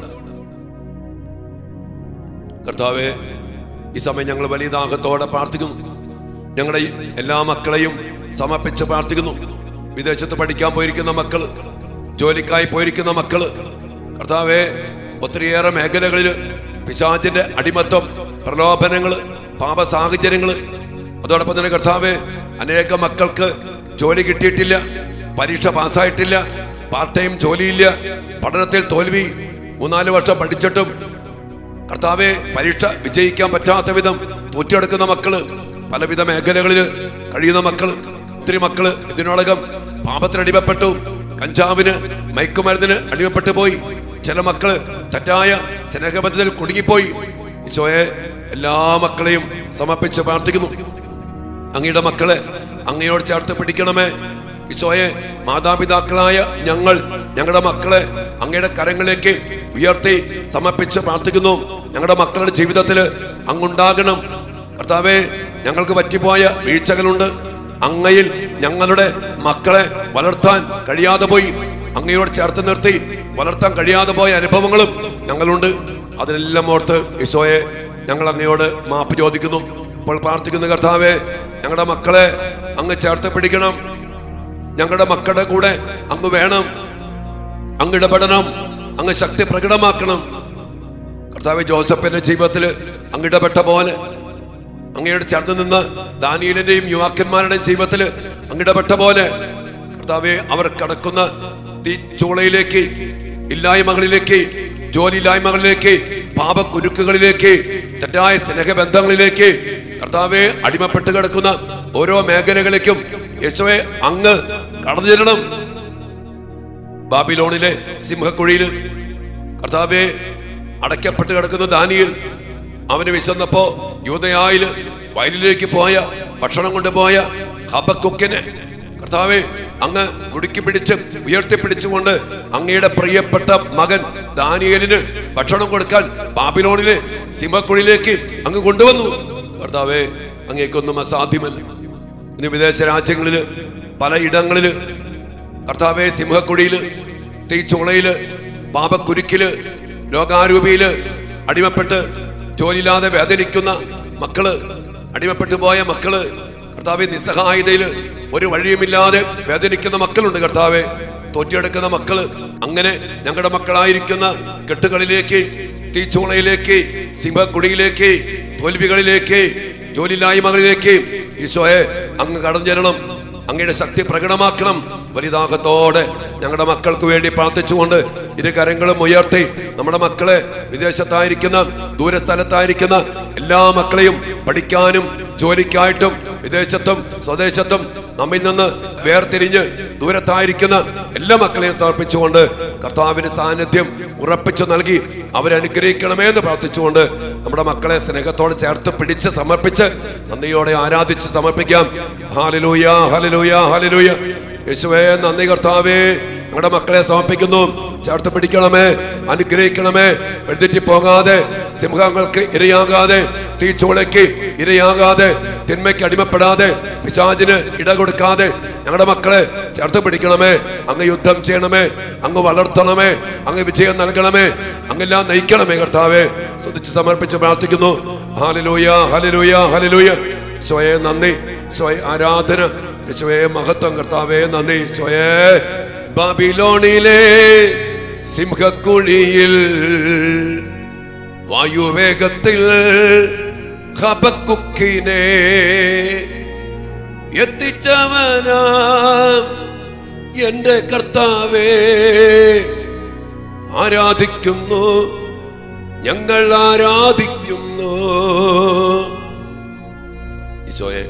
കർത്താവെ ഈ സമയം ഞങ്ങൾ വലിയ ദാഹത്തോടെ പ്രാർത്ഥിക്കുന്നു ഞങ്ങളുടെ ഈ എല്ലാ മക്കളെയും സമർപ്പിച്ച് പ്രാർത്ഥിക്കുന്നു വിദേശത്ത് പഠിക്കാൻ പോയിരിക്കുന്ന മക്കൾ ജോലിക്കായി പോയിരിക്കുന്ന മക്കള് കർത്താവെ ഒത്തിരിയേറെ മേഖലകളിൽ പിശാചിന്റെ അടിമത്തം പ്രലോഭനങ്ങള് പാപ സാഹചര്യങ്ങള് അതോടൊപ്പം തന്നെ കർത്താവെ അനേക മക്കൾക്ക് ജോലി കിട്ടിയിട്ടില്ല പരീക്ഷ പാസ്സായിട്ടില്ല പാർട്ട് ടൈം ജോലിയില്ല പഠനത്തിൽ തോൽവി മൂന്നാല് വർഷം പഠിച്ചിട്ടും കർത്താവെ പരീക്ഷ വിജയിക്കാൻ പറ്റാത്ത വിധം തോറ്റെടുക്കുന്ന മക്കള് പലവിധ മേഖലകളിൽ കഴിയുന്ന മക്കള് ഒത്തിരി മക്കള് ഇതിനോടകം പാപത്തിന് അടിമപ്പെട്ടു കഞ്ചാവിന് മയക്കുമരുന്നിന് അടിമപ്പെട്ടു പോയി ചില മക്കള് തെറ്റായ സ്നേഹബന്ധത്തിൽ കുടുങ്ങിപ്പോയി ഈശോയെ എല്ലാ മക്കളെയും സമർപ്പിച്ച് പ്രാർത്ഥിക്കുന്നു അങ്ങയുടെ മക്കളെ അങ്ങയോട് ചേർത്ത് പിടിക്കണമേ ഈശോയെ മാതാപിതാക്കളായ ഞങ്ങൾ ഞങ്ങളുടെ മക്കളെ അങ്ങയുടെ കരങ്ങളിലേക്ക് ഉയർത്തി സമർപ്പിച്ച് പ്രാർത്ഥിക്കുന്നു ഞങ്ങളുടെ മക്കളുടെ ജീവിതത്തിൽ അങ്ങുണ്ടാകണം കർത്താവെ ഞങ്ങൾക്ക് പറ്റിപ്പോയ വീഴ്ചകളുണ്ട് അങ്ങയിൽ ഞങ്ങളുടെ മക്കളെ വളർത്താൻ കഴിയാതെ പോയി അങ്ങയോട് ചേർത്ത് നിർത്തി വളർത്താൻ കഴിയാതെ പോയ അനുഭവങ്ങളും ഞങ്ങളുണ്ട് അതിനെല്ലാം ഓർത്ത് ഈശോയെ ഞങ്ങൾ അങ്ങയോട് മാപ്പ് ചോദിക്കുന്നു ഇപ്പോൾ പ്രാർത്ഥിക്കുന്ന കർത്താവെ ഞങ്ങളുടെ മക്കളെ അങ്ങ് ചേർത്ത് പിടിക്കണം ഞങ്ങളുടെ മക്കളുടെ കൂടെ അങ്ങ് വേണം അങ്ങ് ഇടപെടണം അങ്ങ് ശക്തി പ്രകടമാക്കണം കർത്താവ് ജോസഫിന്റെ ജീവിതത്തിൽ അങ്ങ് ഇടപെട്ട പോലെ അങ്ങയോട് ചേർന്ന് നിന്ന് ദാനിയലിന്റെയും യുവാക്കന്മാരുടെയും ജീവിതത്തിൽ അങ്ങ് ഇടപെട്ട പോലെ കർത്താവെ അവർ കടക്കുന്ന തീ ചൂളയിലേക്ക് ഇല്ലായ്മകളിലേക്ക് ജോലിയില്ലായ്മകളിലേക്ക് പാപക്കുരുക്കുകളിലേക്ക് തെറ്റായ സ്നേഹബന്ധങ്ങളിലേക്ക് കർത്താവെ അടിമപ്പെട്ട് കിടക്കുന്ന ഓരോ മേഖലകളിലേക്കും യേശുവെ അങ്ങ് കടന്നു ചെല്ലണം ബാബിലോണിലെ സിംഹക്കുഴിയിൽ കർത്താവെ അടയ്ക്കപ്പെട്ട് കിടക്കുന്ന ദാനിയിൽ അവന് വിശന്നപ്പോ യൂതയായിൽ വയലിലേക്ക് പോയ ഭക്ഷണം കൊണ്ടുപോയ ഹബക്കുക്കിനെ കർത്താവെ അങ്ങ് മുടുക്കി പിടിച്ച് ഉയർത്തിപ്പിടിച്ചുകൊണ്ട് അങ്ങയുടെ പ്രിയപ്പെട്ട മകൻ ദാനിയലിന് ഭക്ഷണം കൊടുക്കാൻ ബാബിലോണിലെ സിംഹക്കുഴിയിലേക്ക് അങ്ങ് കൊണ്ടുവന്നു കർത്താവെ അങ്ങേക്കൊന്നും അസാധ്യമല്ല ഇന്ന് വിദേശ രാജ്യങ്ങളില് പലയിടങ്ങളില് കർത്താവെ സിംഹക്കുഴിയില് തീച്ചുളയില് പാപക്കുരുക്കില് ലോകാരൂപിയില് അടിമപ്പെട്ട് ജോലിയില്ലാതെ വേദനിക്കുന്ന മക്കള് അടിമപ്പെട്ടു പോയ മക്കള് കർത്താവെ നിസ്സഹായതയില് ഒരു വഴിയുമില്ലാതെ വേദനിക്കുന്ന മക്കളുണ്ട് കർത്താവെ തോറ്റിയെടുക്കുന്ന മക്കള് അങ്ങനെ ഞങ്ങളുടെ മക്കളായിരിക്കുന്ന കെട്ടുകളിലേക്ക് തീച്ചൂളയിലേക്ക് സിംഹക്കുടിയിലേക്ക് തോൽവികളിലേക്ക് ജോലിയില്ലായ്മകളിലേക്ക് ഈശോയെ അങ്ങ് കടന്നു ചെല്ലണം അങ്ങയുടെ ശക്തി പ്രകടമാക്കണം വലുതാകത്തോടെ ഞങ്ങളുടെ മക്കൾക്ക് വേണ്ടി പ്രാർത്ഥിച്ചുകൊണ്ട് ഇരു കരങ്ങളും ഉയർത്തി നമ്മുടെ മക്കളെ വിദേശത്തായിരിക്കുന്ന ദൂരസ്ഥലത്തായിരിക്കുന്ന എല്ലാ മക്കളെയും പഠിക്കാനും ജോലിക്കായിട്ടും വിദേശത്തും സ്വദേശത്തും നമ്മിൽ നിന്ന് വേർതിരിഞ്ഞ് ദൂരത്തായിരിക്കുന്ന എല്ലാ മക്കളെയും സമർപ്പിച്ചുകൊണ്ട് കർത്താവിന് സാന്നിധ്യം ഉറപ്പിച്ചു നൽകി അവരെ അനുഗ്രഹിക്കണമേ എന്ന് പ്രാർത്ഥിച്ചുകൊണ്ട് നമ്മുടെ മക്കളെ സ്നേഹത്തോടെ ചേർത്ത് പിടിച്ച് സമർപ്പിച്ച് നന്ദിയോടെ ആരാധിച്ച് സമർപ്പിക്കാം ഹാലലൂയ ഹാലലൂയ ഹാലലൂയ യേശുവേ നന്ദി കർത്താവേ ഞങ്ങളുടെ മക്കളെ സമർപ്പിക്കുന്നു ചേർത്ത് പിടിക്കണമേ അനുഗ്രഹിക്കണമേ എഴുതിറ്റി പോകാതെ സിംഹങ്ങൾക്ക് ഇരയാകാതെ തീച്ചൂളയ്ക്ക് ഇരയാകാതെ തിന്മയ്ക്ക് അടിമപ്പെടാതെ പിശാചിന് ഇട കൊടുക്കാതെ ഞങ്ങളുടെ മക്കളെ ചേർത്ത് പിടിക്കണമേ അങ്ങ് യുദ്ധം ചെയ്യണമേ അങ്ങ് വളർത്തണമേ അങ്ങ് വിജയം നൽകണമേ അങ്ങെല്ലാം നയിക്കണമേ കർത്താവേ സ്തുതിച്ച് സമർപ്പിച്ച് പ്രാർത്ഥിക്കുന്നു ഹാലലൂയ ഹാലലൂയ ഹാലലൂയ സ്വയെ നന്ദി സ്വയ ആരാധന സ്വയെ മഹത്വം കർത്താവേ നന്ദി സ്വയേ ബാബിലോണിലെ സിംഹക്കുഴിയിൽ വായുവേഗത്തിൽ ഹബക്കുക്കിനെ എത്തിച്ചവനാം എന്റെ കർത്താവേ ആരാധിക്കുന്നു ഞങ്ങൾ ആരാധിക്കുന്നു ഈശോയെ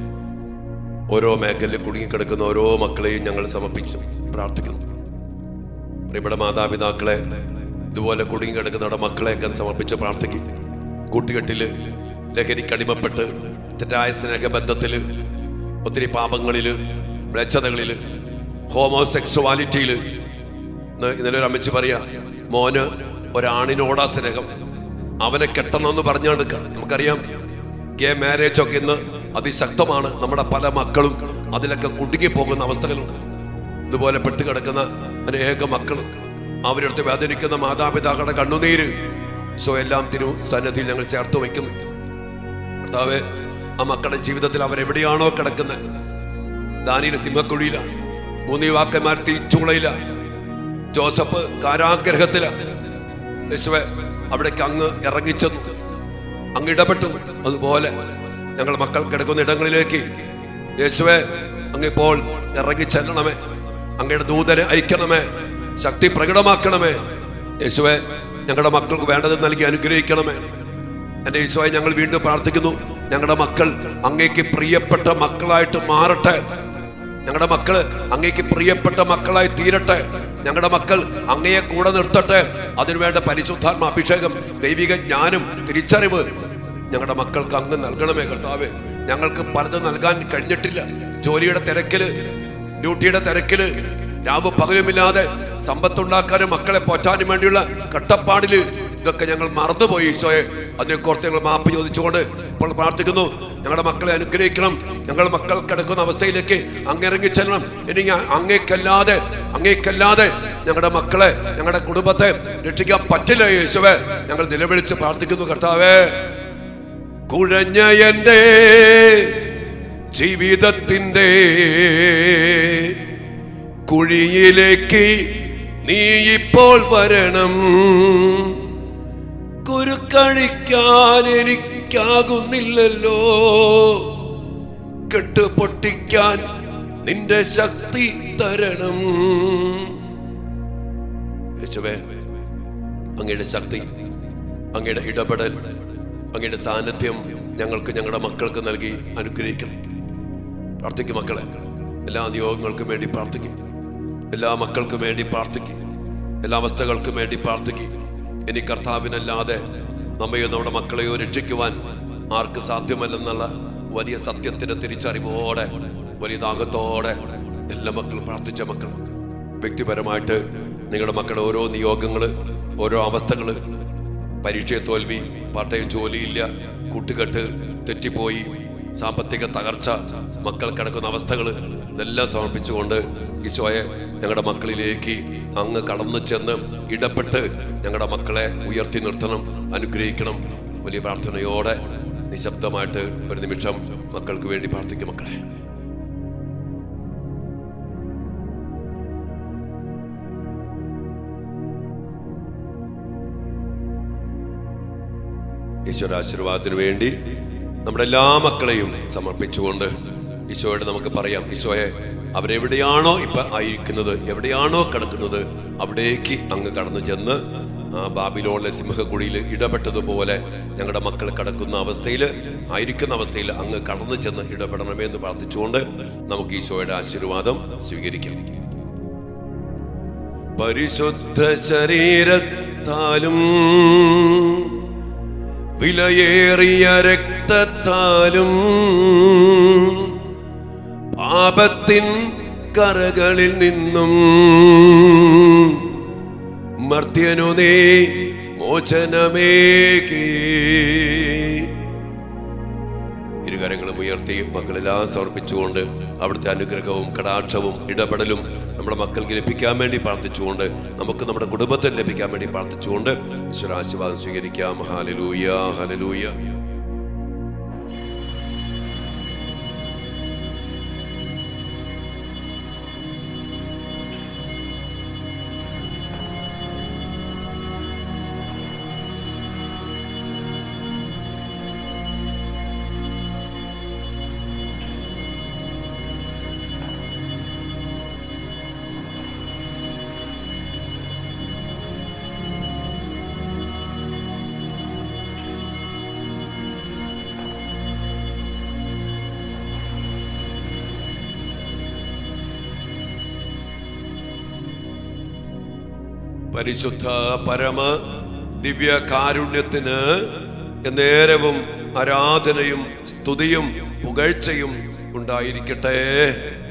ഓരോ മേഖലയിൽ കുടുങ്ങിക്കിടക്കുന്ന ഓരോ മക്കളെയും ഞങ്ങൾ സമർപ്പിച്ചു പ്രാർത്ഥിക്കുന്നു പ്രിയപ്പെട്ട മാതാപിതാക്കളെ ഇതുപോലെ കുടുങ്ങിക്കിടക്കുന്നവരുടെ മക്കളെയൊക്കെ സമർപ്പിച്ച് പ്രാർത്ഥിക്കും കൂട്ടുകെട്ടില് ലഹരിക്ക് അടിമപ്പെട്ട് തെറ്റായ സ്നേഹബന്ധത്തില് ഒത്തിരി പാപങ്ങളില് മ്ലേച്ഛതകളില് ഹോമോസെക്സുവാലിറ്റിയില് ഇന്ന് ഇന്നലെ ഒരു അമ്മച്ചി പറയാ മോന് ഒരാണിനോടാ സ്നേഹം അവനെ കെട്ടണമെന്ന് പറഞ്ഞാണ് നമുക്കറിയാം ഗേ മാരേജ് ഒക്കെ ഇന്ന് അതിശക്തമാണ് നമ്മുടെ പല മക്കളും അതിലൊക്കെ കുടുങ്ങി പോകുന്ന അവസ്ഥകളുണ്ട് ഇതുപോലെ പെട്ടുകിടക്കുന്ന അനേക മക്കൾ അവരടുത്ത് വേദനിക്കുന്ന മാതാപിതാക്കളുടെ കണ്ണുനീര് സോ എല്ലാം തിരു സന്നദ്ധിയിൽ ഞങ്ങൾ ചേർത്ത് വയ്ക്കുന്നു കർത്താവേ ആ മക്കളുടെ ജീവിതത്തിൽ അവരെവിടെയാണോ കിടക്കുന്നത് ദാനിയുടെ സിംഹക്കുഴിയിലാണ് മൂന്ന് യുവാക്കന്മാർ തീച്ചൂളയിലാണ് ജോസഫ് കാരാഗ്രഹത്തിലാണ് യേശുവെ അവിടേക്ക് അങ്ങ് ഇറങ്ങിച്ചെന്നു അങ്ങ് ഇടപെട്ടു അതുപോലെ ഞങ്ങൾ മക്കൾ കിടക്കുന്ന ഇടങ്ങളിലേക്ക് യേശുവെ അങ്ങ് ഇപ്പോൾ ഇറങ്ങി ചെല്ലണമേ അങ്ങയുടെ ദൂതനെ അയക്കണമേ ശക്തി പ്രകടമാക്കണമേ യേശുവെ ഞങ്ങളുടെ മക്കൾക്ക് വേണ്ടത് നൽകി അനുഗ്രഹിക്കണമേ എന്റെ ഈശോയെ ഞങ്ങൾ വീണ്ടും പ്രാർത്ഥിക്കുന്നു ഞങ്ങളുടെ മക്കൾ അങ്ങേക്ക് പ്രിയപ്പെട്ട മക്കളായിട്ട് മാറട്ടെ ഞങ്ങളുടെ മക്കള് അങ്ങേക്ക് പ്രിയപ്പെട്ട മക്കളായി തീരട്ടെ ഞങ്ങളുടെ മക്കൾ അങ്ങയെ കൂടെ നിർത്തട്ടെ അതിനുവേണ്ട പരിശുദ്ധാത്മ അഭിഷേകം ദൈവിക ജ്ഞാനം തിരിച്ചറിവ് ഞങ്ങളുടെ മക്കൾക്ക് അങ്ങ് നൽകണമേ കർത്താവേ ഞങ്ങൾക്ക് പലതും നൽകാൻ കഴിഞ്ഞിട്ടില്ല ജോലിയുടെ തിരക്കില് ഡ്യൂട്ടിയുടെ തിരക്കില് രാവ് പകലുമില്ലാതെ സമ്പത്തുണ്ടാക്കാനും മക്കളെ പോറ്റാനും വേണ്ടിയുള്ള കട്ടപ്പാടില് ഇതൊക്കെ ഞങ്ങൾ മറന്നുപോയി ഈശോയെ അതിനെക്കുറിച്ച് ഞങ്ങൾ മാപ്പ് ചോദിച്ചുകൊണ്ട് ഇപ്പോൾ പ്രാർത്ഥിക്കുന്നു ഞങ്ങളുടെ മക്കളെ അനുഗ്രഹിക്കണം ഞങ്ങളുടെ മക്കൾ കിടക്കുന്ന അവസ്ഥയിലേക്ക് അങ്ങിറങ്ങി ചെല്ലണം ഇനി ഞാൻ അങ്ങേക്കല്ലാതെ അങ്ങേക്കല്ലാതെ ഞങ്ങളുടെ മക്കളെ ഞങ്ങളുടെ കുടുംബത്തെ രക്ഷിക്കാൻ പറ്റില്ല യേശുവെ ഞങ്ങൾ നിലവിളിച്ച് പ്രാർത്ഥിക്കുന്നു കർത്താവേ കുഴഞ്ഞ എൻ്റെ ജീവിതത്തിൻ്റെ കുഴിയിലേക്ക് നീ ഇപ്പോൾ വരണം കുരുക്കഴിക്കാൻ എനിക്കാകുന്നില്ലല്ലോ കെട്ട് പൊട്ടിക്കാൻ നിന്റെ ശക്തി തരണം യേശുവേ അങ്ങയുടെ ശക്തി അങ്ങയുടെ ഇടപെടൽ അങ്ങയുടെ സാന്നിധ്യം ഞങ്ങൾക്ക് ഞങ്ങളുടെ മക്കൾക്ക് നൽകി അനുഗ്രഹിക്കണം പ്രാർത്ഥിക്കും മക്കളെ എല്ലാ നിയോഗങ്ങൾക്കും വേണ്ടി പ്രാർത്ഥിക്കും എല്ലാ മക്കൾക്കും വേണ്ടി പ്രാർത്ഥിക്കും എല്ലാ അവസ്ഥകൾക്കും വേണ്ടി പ്രാർത്ഥിക്കും ഇനി കർത്താവിനല്ലാതെ നമ്മയോ നമ്മുടെ മക്കളെയോ രക്ഷിക്കുവാൻ ആർക്ക് സാധ്യമല്ലെന്നുള്ള വലിയ സത്യത്തിന്റെ തിരിച്ചറിവോടെ വലിയ ദാഹത്തോടെ എല്ലാ മക്കളും പ്രാർത്ഥിച്ച മക്കൾ വ്യക്തിപരമായിട്ട് നിങ്ങളുടെ മക്കളുടെ ഓരോ നിയോഗങ്ങള് ഓരോ അവസ്ഥകള് പരീക്ഷയെ തോൽവി പാട്ടയും ജോലിയില്ല കൂട്ടുകെട്ട് തെറ്റിപ്പോയി സാമ്പത്തിക തകർച്ച മക്കൾ കിടക്കുന്ന അവസ്ഥകൾ ഇതെല്ലാം സമർപ്പിച്ചുകൊണ്ട് ഈശോയെ ഞങ്ങളുടെ മക്കളിലേക്ക് അങ്ങ് കടന്നു ചെന്ന് ഇടപെട്ട് ഞങ്ങളുടെ മക്കളെ ഉയർത്തി നിർത്തണം അനുഗ്രഹിക്കണം വലിയ പ്രാർത്ഥനയോടെ നിശബ്ദമായിട്ട് ഒരു നിമിഷം മക്കൾക്ക് വേണ്ടി പ്രാർത്ഥിക്കും മക്കളെ ഈശ്വര ആശീർവാദത്തിന് വേണ്ടി നമ്മുടെ എല്ലാ മക്കളെയും സമർപ്പിച്ചുകൊണ്ട് ഈശോയോട് നമുക്ക് പറയാം ഈശോയെ അവരെവിടെയാണോ ഇപ്പൊ ആയിരിക്കുന്നത് എവിടെയാണോ കിടക്കുന്നത് അവിടേക്ക് അങ്ങ് കടന്നു ചെന്ന് ആ ബാബിലോണിലെ സിംഹക്കുഴിയിൽ ഇടപെട്ടതുപോലെ ഞങ്ങളുടെ മക്കൾ കിടക്കുന്ന അവസ്ഥയിൽ ആയിരിക്കുന്ന അവസ്ഥയിൽ അങ്ങ് കടന്നു ചെന്ന് ഇടപെടണമേ എന്ന് പ്രാർത്ഥിച്ചുകൊണ്ട് നമുക്ക് ഈശോയുടെ ആശീർവാദം സ്വീകരിക്കാം പരിശുദ്ധ ശരീരത്താലും വിലയേറിയ രക്തത്താലും പാപത്തിൻ കറകളിൽ നിന്നും മർത്യനു നീ മോചനമേകി ഇരുകരങ്ങളും ഉയർത്തി മക്കളെല്ലാം സമർപ്പിച്ചുകൊണ്ട് അവിടുത്തെ അനുഗ്രഹവും കടാക്ഷവും ഇടപെടലും നമ്മുടെ മക്കൾക്ക് ലഭിക്കാൻ വേണ്ടി പ്രാർത്ഥിച്ചുകൊണ്ട് നമുക്ക് നമ്മുടെ കുടുംബത്തിൽ ലഭിക്കാൻ വേണ്ടി പ്രാർത്ഥിച്ചുകൊണ്ട് ഈശ്വരാശീർവാദം സ്വീകരിക്കാം ഹാലലൂയ ഹലലൂയ പരിശുദ്ധ പരമ ദിവ്യ കാരുണ്യത്തിന് നേരവും ആരാധനയും സ്തുതിയും പുകഴ്ചയും ഉണ്ടായിരിക്കട്ടെ